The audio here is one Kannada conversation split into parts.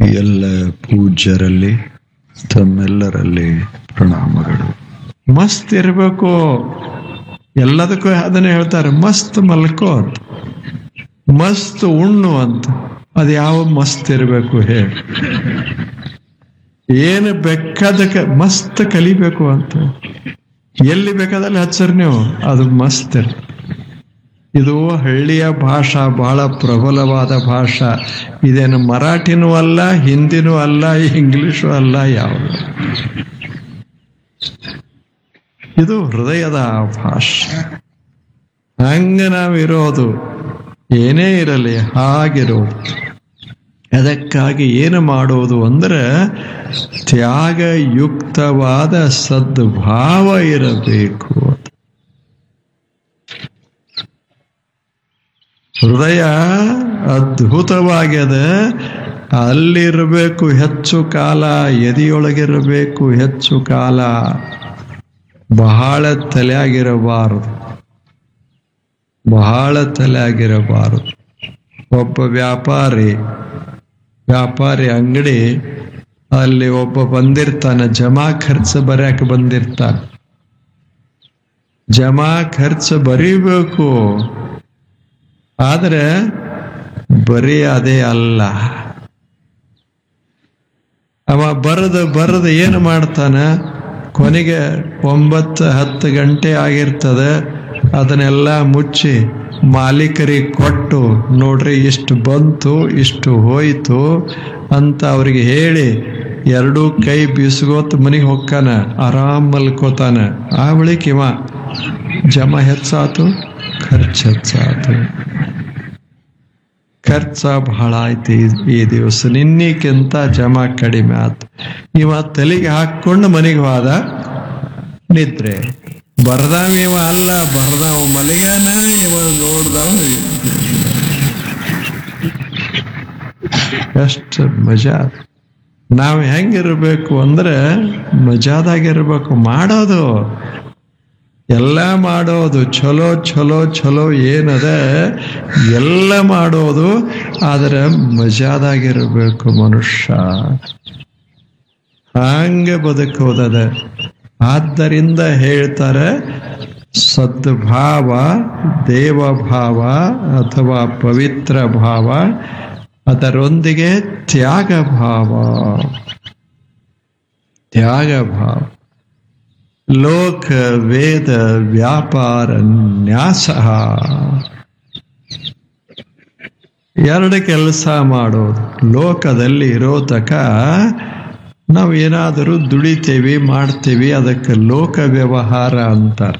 ಎಲ್ಲ ಪೂಜ್ಯರಲ್ಲಿ ತಮ್ಮೆಲ್ಲರಲ್ಲಿ ಪ್ರಣಾಮಗಳು ಮಸ್ತ್ ಇರಬೇಕು ಎಲ್ಲದಕ್ಕೂ ಅದನ್ನೇ ಹೇಳ್ತಾರೆ ಮಸ್ತ್ ಮಲ್ಕೋ ಅಂತ ಮಸ್ತ್ ಉಣ್ಣು ಅಂತ ಅದು ಯಾವ ಮಸ್ತ್ ಇರಬೇಕು ಹೇಳಿ ಏನು ಬೇಕಾದಕ್ಕೆ ಮಸ್ತ್ ಕಲಿಬೇಕು ಅಂತ ಎಲ್ಲಿ ಬೇಕಾದಲ್ಲಿ ಹಚ್ಚರಿ ನೀವು ಅದು ಮಸ್ತ್ ಇರ್ ಇದು ಹಳ್ಳಿಯ ಭಾಷಾ ಬಹಳ ಪ್ರಬಲವಾದ ಭಾಷಾ ಇದೇನು ಮರಾಠಿನೂ ಅಲ್ಲ ಹಿಂದಿನೂ ಅಲ್ಲ ಇಂಗ್ಲಿಷು ಅಲ್ಲ ಯಾವುದು ಇದು ಹೃದಯದ ಭಾಷೆ ಹಂಗ ನಾವಿರೋದು ಏನೇ ಇರಲಿ ಹಾಗಿರೋದು ಅದಕ್ಕಾಗಿ ಏನು ಮಾಡೋದು ಅಂದ್ರೆ ತ್ಯಾಗಯುಕ್ತವಾದ ಸದ್ಭಾವ ಇರಬೇಕು ಹೃದಯ ಅದ್ಭುತವಾಗ್ಯದ ಅಲ್ಲಿರಬೇಕು ಹೆಚ್ಚು ಕಾಲ ಎದೆಯೊಳಗಿರಬೇಕು ಹೆಚ್ಚು ಕಾಲ ಬಹಳ ತಲೆಯಾಗಿರಬಾರದು ಬಹಳ ತಲೆಯಾಗಿರಬಾರದು ಒಬ್ಬ ವ್ಯಾಪಾರಿ ವ್ಯಾಪಾರಿ ಅಂಗಡಿ ಅಲ್ಲಿ ಒಬ್ಬ ಬಂದಿರ್ತಾನೆ ಜಮಾ ಖರ್ಚು ಬರ್ಯಾಕ ಬಂದಿರ್ತಾನೆ ಜಮಾ ಖರ್ಚು ಬರೀಬೇಕು ಆದ್ರೆ ಬರೀ ಅದೇ ಅಲ್ಲ ಅವ ಬರದ ಬರದ ಏನು ಮಾಡ್ತಾನ ಕೊನೆಗೆ ಒಂಬತ್ತು ಹತ್ತು ಗಂಟೆ ಆಗಿರ್ತದೆ ಅದನ್ನೆಲ್ಲ ಮುಚ್ಚಿ ಮಾಲೀಕರಿಗೆ ಕೊಟ್ಟು ನೋಡ್ರಿ ಇಷ್ಟು ಬಂತು ಇಷ್ಟು ಹೋಯ್ತು ಅಂತ ಅವ್ರಿಗೆ ಹೇಳಿ ಎರಡೂ ಕೈ ಬೀಸ್ಕೋತ ಮನೆಗೆ ಹೊಕ್ಕಾನ ಆರಾಮ್ ಮಲ್ಕೋತಾನ ಆ ಬಳಿಕ ಇವ ಜಮ ಹೆಚ್ಚಾತು ಖರ್ಚು ಹೆಚ್ಚಾತು ಖರ್ಚ ಬಹಳ ಆಯ್ತು ಈ- ಈ ದಿವಸ ನಿನ್ನಿಕ್ಕಿಂತ ಜಮ ಕಡಿಮೆ ಆತು ಇವ ತಲೆಗೆ ಹಾಕೊಂಡು ಮನೆಗೆ ಹೋದ ನಿದ್ರೆ ಬರ್ದಾವ ಇವ ಅಲ್ಲ ಬರ್ದಾವ ಮಲಿಗಾನ ಇವ ನೋಡ್ದವ ಎಷ್ಟು ಮಜಾ ನಾವು ಹೆಂಗಿರ್ಬೇಕು ಅಂದ್ರೆ ಮಜಾದಾಗಿರ್ಬೇಕು ಮಾಡೋದು ಎಲ್ಲ ಮಾಡೋದು ಚಲೋ ಚಲೋ ಚಲೋ ಏನದ ಎಲ್ಲ ಮಾಡೋದು ಆದ್ರೆ ಮಜಾದಾಗಿರ್ಬೇಕು ಮನುಷ್ಯ ಹಂಗೆ ಬದುಕೋದದ ಆದ್ದರಿಂದ ಹೇಳ್ತಾರೆ ಸದ್ಭಾವ ದೇವಭಾವ ಅಥವಾ ಪವಿತ್ರ ಭಾವ ಅದರೊಂದಿಗೆ ತ್ಯಾಗ ಭಾವ ತ್ಯಾಗ ಭಾವ ಲೋಕ ವೇದ ವ್ಯಾಪಾರ ನ್ಯಾಸ ಎರಡು ಕೆಲಸ ಮಾಡೋದು ಲೋಕದಲ್ಲಿ ಇರೋ ತಕ ನಾವು ಏನಾದರೂ ದುಡಿತೇವಿ ಮಾಡ್ತೇವಿ ಅದಕ್ಕೆ ಲೋಕ ವ್ಯವಹಾರ ಅಂತಾರೆ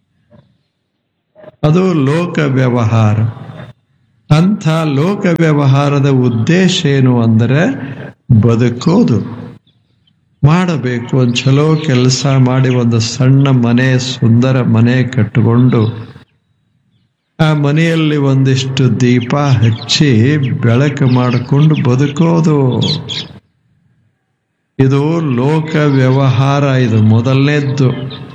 ಅದು ಲೋಕ ವ್ಯವಹಾರ ಅಂಥ ಲೋಕ ವ್ಯವಹಾರದ ಉದ್ದೇಶ ಏನು ಅಂದರೆ ಬದುಕೋದು ಮಾಡಬೇಕು ಒಂದು ಚಲೋ ಕೆಲಸ ಮಾಡಿ ಒಂದು ಸಣ್ಣ ಮನೆ ಸುಂದರ ಮನೆ ಕಟ್ಟಿಕೊಂಡು ಆ ಮನೆಯಲ್ಲಿ ಒಂದಿಷ್ಟು ದೀಪ ಹಚ್ಚಿ ಬೆಳಕು ಮಾಡಿಕೊಂಡು ಬದುಕೋದು ಇದು ಲೋಕ ವ್ಯವಹಾರ ಇದು ಮೊದಲನೇದ್ದು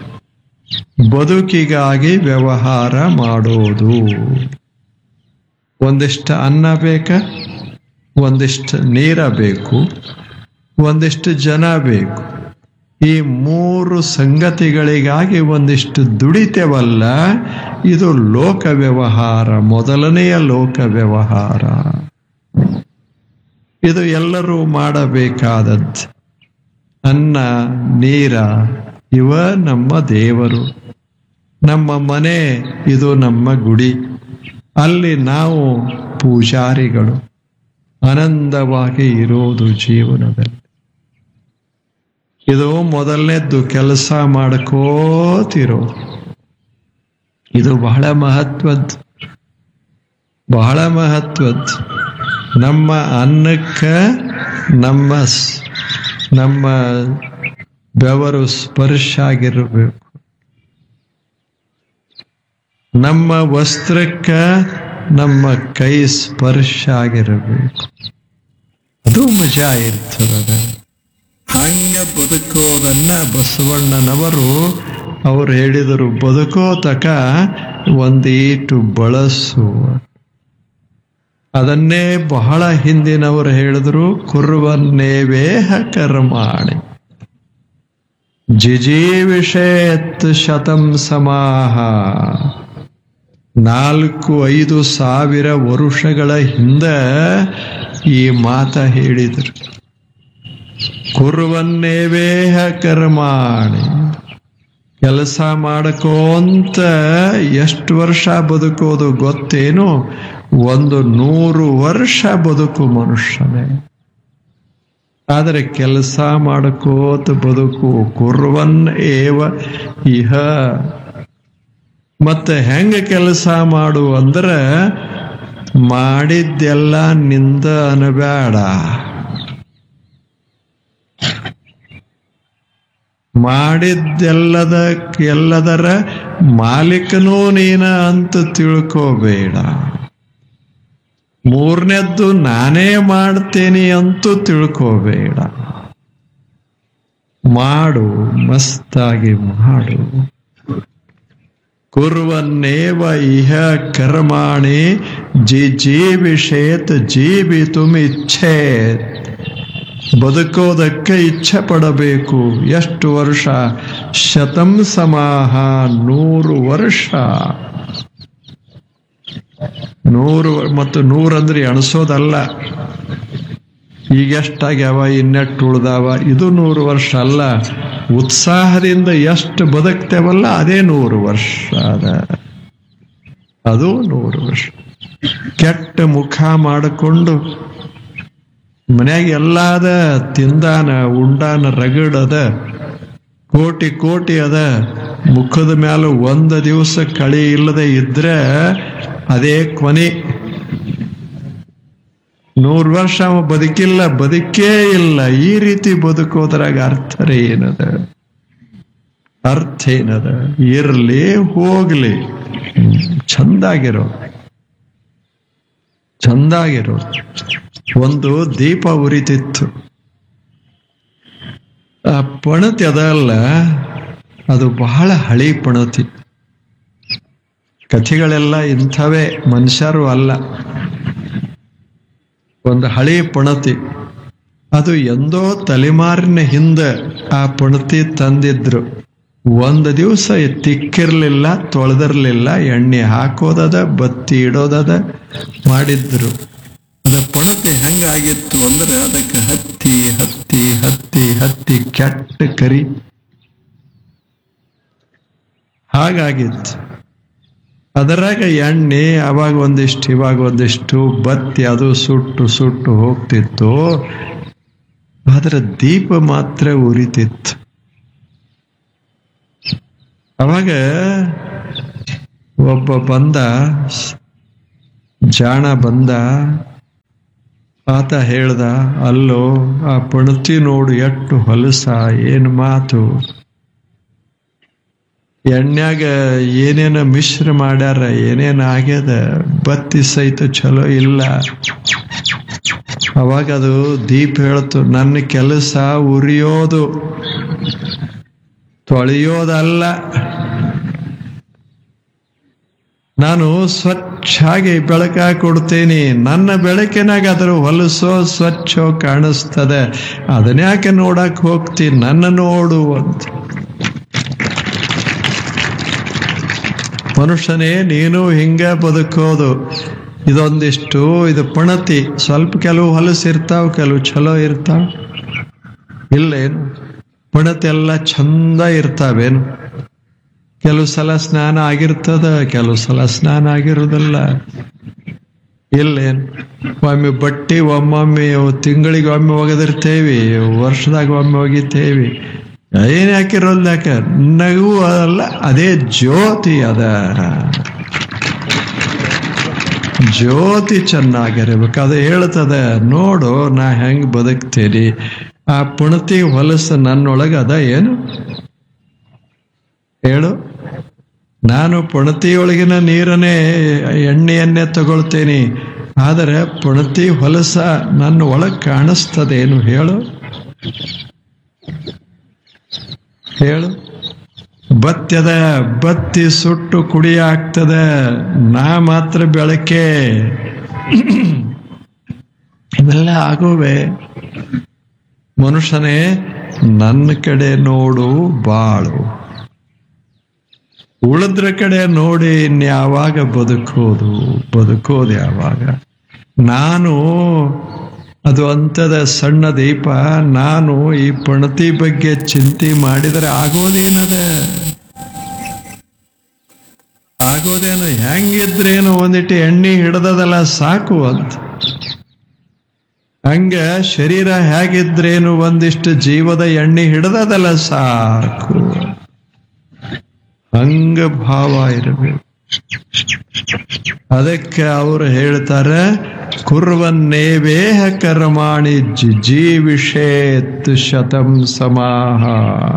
ಬದುಕಿಗಾಗಿ ವ್ಯವಹಾರ ಮಾಡೋದು ಒಂದಿಷ್ಟು ಅನ್ನ ಬೇಕ ಒಂದಿಷ್ಟು ನೀರ ಬೇಕು ಒಂದಿಷ್ಟು ಜನ ಬೇಕು ಈ ಮೂರು ಸಂಗತಿಗಳಿಗಾಗಿ ಒಂದಿಷ್ಟು ದುಡಿತೇವಲ್ಲ ಇದು ಲೋಕ ವ್ಯವಹಾರ ಮೊದಲನೆಯ ಲೋಕ ವ್ಯವಹಾರ ಇದು ಎಲ್ಲರೂ ಮಾಡಬೇಕಾದದ್ದು ಅನ್ನ ನೀರ ಇವ ನಮ್ಮ ದೇವರು ನಮ್ಮ ಮನೆ ಇದು ನಮ್ಮ ಗುಡಿ ಅಲ್ಲಿ ನಾವು ಪೂಜಾರಿಗಳು ಆನಂದವಾಗಿ ಇರೋದು ಜೀವನದಲ್ಲಿ ಇದು ಮೊದಲನೇದ್ದು ಕೆಲಸ ಮಾಡ್ಕೋತಿರೋ ಇದು ಬಹಳ ಮಹತ್ವದ್ದು ಬಹಳ ಮಹತ್ವದ್ದು ನಮ್ಮ ಅನ್ನಕ್ಕೆ ನಮ್ಮ ಸ್- ನಮ್ಮ ಬೆವರು ಸ್ಪರ್ಶ ಆಗಿರಬೇಕು ನಮ್ಮ ವಸ್ತ್ರಕ್ಕೆ ನಮ್ಮ ಕೈ ಸ್ಪರ್ಶ ಆಗಿರಬೇಕು ಅದು ಮಜಾ ಇರ್ತದ ಹಂಗ ಬದುಕೋದನ್ನ ಬಸವಣ್ಣನವರು ಅವರು ಹೇಳಿದರು ಬದುಕೋ ತಕ ಒಂದೀಟು ಬಳಸು ಅದನ್ನೇ ಬಹಳ ಹಿಂದಿನವರು ಹೇಳಿದ್ರು ಕುರ್ವನ್ನೇವೇಹ ಕರ್ಮಾಣಿ ಜಿಜೀವಿಷೇತ್ ಶತಂ ಸಮಾಹ ನಾಲ್ಕು ಐದು ಸಾವಿರ ವರುಷಗಳ ಹಿಂದೆ ಈ ಮಾತ ಹೇಳಿದರು ಕುರ್ವನ್ನೇವೇಹ ಕರ್ಮಾಣಿ ಕೆಲಸ ಮಾಡಕೋಂತ ಎಷ್ಟು ವರ್ಷ ಬದುಕೋದು ಗೊತ್ತೇನು ಒಂದು ನೂರು ವರ್ಷ ಬದುಕು ಮನುಷ್ಯನೇ ಆದರೆ ಕೆಲಸ ಮಾಡಕೋತ ಬದುಕು ಕುರ್ವನ್ ಏವ ಇಹ ಮತ್ತೆ ಹೆಂಗ ಕೆಲಸ ಮಾಡು ಅಂದ್ರೆ ಮಾಡಿದ್ದೆಲ್ಲ ನಿಂದ ಅನಬೇಡ ಮಾಡಿದ್ದೆಲ್ಲದ ಎಲ್ಲದರ ಮಾಲೀಕನೂ ನೀನ ಅಂತ ತಿಳ್ಕೋಬೇಡ ಮೂರನೇದ್ದು ನಾನೇ ಮಾಡ್ತೇನೆ ಅಂತೂ ತಿಳ್ಕೋಬೇಡ ಮಾಡು ಮಸ್ತಾಗಿ ಮಾಡು ಕುರ್ವನ್ನೇವ ಇಹ ಕರ್ಮಾಣಿ ಜಿ ಜೀವಿಷೇತ್ ಜೀವಿತುಮ್ ಇಚ್ಛೇತ್ ಬದುಕೋದಕ್ಕೆ ಇಚ್ಛೆ ಪಡಬೇಕು ಎಷ್ಟು ವರ್ಷ ಶತಂ ಸಮಾಹ ನೂರು ವರ್ಷ ನೂರು ಮತ್ತು ನೂರಂದ್ರೆ ಎಣಸೋದಲ್ಲ ಈಗ ಎಷ್ಟಾಗ್ಯಾವ ಇನ್ನೆಟ್ಟು ಉಳ್ದಾವ ಇದು ನೂರು ವರ್ಷ ಅಲ್ಲ ಉತ್ಸಾಹದಿಂದ ಎಷ್ಟು ಬದುಕ್ತೇವಲ್ಲ ಅದೇ ನೂರು ವರ್ಷ ಅದ ಅದು ನೂರು ವರ್ಷ ಕೆಟ್ಟ ಮುಖ ಮಾಡಿಕೊಂಡು ಮನ್ಯಾಗ ಎಲ್ಲಾದ ತಿಂದಾನ ಉಂಡಾನ ರಗಡದ ಕೋಟಿ ಕೋಟಿ ಅದ ಮುಖದ ಮ್ಯಾಲ ಒಂದು ದಿವಸ ಕಳಿ ಇಲ್ಲದೆ ಇದ್ರೆ ಅದೇ ಕೊನೆ ನೂರು ವರ್ಷ ಅವ ಬದುಕಿಲ್ಲ ಬದುಕೇ ಇಲ್ಲ ಈ ರೀತಿ ಬದುಕೋದ್ರಾಗ ಅರ್ಥರೇ ಏನದ ಅರ್ಥ ಏನದ ಇರ್ಲಿ ಹೋಗ್ಲಿ ಚಂದಾಗಿರೋ ಚಂದಾಗಿರೋ ಒಂದು ದೀಪ ಉರಿತಿತ್ತು ಆ ಪಣತಿ ಅದಲ್ಲ ಅದು ಬಹಳ ಹಳಿ ಪಣತಿ ಕಥೆಗಳೆಲ್ಲ ಇಂಥವೇ ಮನುಷ್ಯರು ಅಲ್ಲ ಒಂದು ಹಳಿ ಪಣತಿ ಅದು ಎಂದೋ ತಲೆಮಾರಿನ ಹಿಂದೆ ಆ ಪಣತಿ ತಂದಿದ್ರು ಒಂದು ದಿವಸ ತಿಕ್ಕಿರ್ಲಿಲ್ಲ ತೊಳೆದಿರ್ಲಿಲ್ಲ ಎಣ್ಣೆ ಹಾಕೋದದ ಬತ್ತಿ ಇಡೋದದ ಮಾಡಿದ್ರು ಅದ ಪಣತಿ ಹೆಂಗಾಗಿತ್ತು ಅಂದ್ರೆ ಅದಕ್ಕೆ ಹತ್ತಿ ಹತ್ತಿ ಹತ್ತಿ ಹತ್ತಿ ಕೆಟ್ಟ ಕರಿ ಹಾಗಾಗಿತ್ತು ಅದರಾಗ ಎಣ್ಣೆ ಅವಾಗ ಒಂದಿಷ್ಟು ಇವಾಗ ಒಂದಿಷ್ಟು ಬತ್ತಿ ಅದು ಸುಟ್ಟು ಸುಟ್ಟು ಹೋಗ್ತಿತ್ತು ಆದ್ರೆ ದೀಪ ಮಾತ್ರ ಉರಿತಿತ್ತು ಅವಾಗ ಒಬ್ಬ ಬಂದ ಜಾಣ ಬಂದ ಆತ ಹೇಳ್ದ ಅಲ್ಲೋ ಆ ಪಣತಿ ನೋಡು ಎಷ್ಟು ಹೊಲಸ ಏನು ಮಾತು ಎಣ್ಣ್ಯಾಗ ಏನೇನ ಮಿಶ್ರ ಮಾಡ್ಯಾರ ಏನೇನ ಆಗ್ಯದ ಬತ್ತಿ ಸಹಿತ ಚಲೋ ಇಲ್ಲ ಅವಾಗ ಅದು ದೀಪ ಹೇಳ್ತು ನನ್ನ ಕೆಲಸ ಉರಿಯೋದು ತೊಳೆಯೋದಲ್ಲ ನಾನು ಸ್ವಚ್ಛಾಗಿ ಬೆಳಕ ಕೊಡ್ತೇನೆ ನನ್ನ ಬೆಳಕಿನಾಗ ಅದರ ಹೊಲಸೋ ಸ್ವಚ್ಛೋ ಕಾಣಿಸ್ತದೆ ಅದನ್ಯಾಕೆ ನೋಡಕ್ ಹೋಗ್ತೀನಿ ನನ್ನ ನೋಡು ಅಂತ ಮನುಷ್ಯನೇ ನೀನು ಹಿಂಗ ಬದುಕೋದು ಇದೊಂದಿಷ್ಟು ಇದು ಪಣತಿ ಸ್ವಲ್ಪ ಕೆಲವು ಹೊಲಸು ಇರ್ತಾವ ಕೆಲವು ಚಲೋ ಇರ್ತಾವ ಇಲ್ಲೇನು ಪಣತಿ ಎಲ್ಲ ಚಂದ ಇರ್ತಾವೇನು ಕೆಲವು ಸಲ ಸ್ನಾನ ಆಗಿರ್ತದ ಕೆಲವು ಸಲ ಸ್ನಾನ ಆಗಿರೋದಿಲ್ಲ ಇಲ್ಲೇನು ಒಮ್ಮೆ ಬಟ್ಟೆ ಒಮ್ಮೊಮ್ಮೆ ತಿಂಗಳಿಗೆ ಒಮ್ಮೆ ಒಗೆದಿರ್ತೇವಿ ವರ್ಷದಾಗ ಒಮ್ಮೆ ಒಗಿತೇವಿ ಏನ್ ಹಾಕಿರೋಲ್ಲ ಯಾಕ ನಗು ಅಲ್ಲ ಅದೇ ಜ್ಯೋತಿ ಅದ ಜ್ಯೋತಿ ಚೆನ್ನಾಗಿರ್ಬೇಕು ಅದು ಹೇಳ್ತದ ನೋಡು ನಾ ಹೆಂಗ್ ಬದುಕ್ತೇನಿ ಆ ಪುಣತಿ ಹೊಲಸು ನನ್ನೊಳಗ ಅದ ಏನು ಹೇಳು ನಾನು ಪುಣತಿಯೊಳಗಿನ ನೀರನ್ನೇ ಎಣ್ಣೆಯನ್ನೇ ತಗೊಳ್ತೇನೆ ಆದರೆ ಪುಣತಿ ಹೊಲಸ ನನ್ನ ಒಳಗ್ ಕಾಣಿಸ್ತದೇನು ಹೇಳು ಹೇಳು ಬತ್ಯದ ಬತ್ತಿ ಸುಟ್ಟು ಕುಡಿ ಆಗ್ತದ ನಾ ಮಾತ್ರ ಬೆಳಕೆ ಅವೆಲ್ಲ ಆಗೋವೆ ಮನುಷ್ಯನೇ ನನ್ನ ಕಡೆ ನೋಡು ಬಾಳು ಉಳಿದ್ರ ಕಡೆ ನೋಡಿ ಇನ್ಯಾವಾಗ ಬದುಕೋದು ಬದುಕೋದು ಯಾವಾಗ ನಾನು ಅದು ಅಂತದ ಸಣ್ಣ ದೀಪ ನಾನು ಈ ಪಣತಿ ಬಗ್ಗೆ ಚಿಂತೆ ಮಾಡಿದರೆ ಆಗೋದೇನದ ಆಗೋದೇನು ಹೆಂಗಿದ್ರೇನು ಒಂದಿಟ್ಟು ಎಣ್ಣೆ ಹಿಡ್ದದಲ್ಲ ಸಾಕು ಅಂತ ಹಂಗ ಶರೀರ ಹೇಗಿದ್ರೇನು ಒಂದಿಷ್ಟು ಜೀವದ ಎಣ್ಣೆ ಹಿಡ್ದದಲ್ಲ ಸಾಕು ಹಂಗ ಭಾವ ಇರಬೇಕು ಅದಕ್ಕೆ ಅವರು ಹೇಳ್ತಾರೆ ಕುರ್ವನ್ನೇವೇಹ ಕರ್ಮಾಣಿ ಜೀವಿಷೇತ್ ಶತಂ ಸಮಾಹ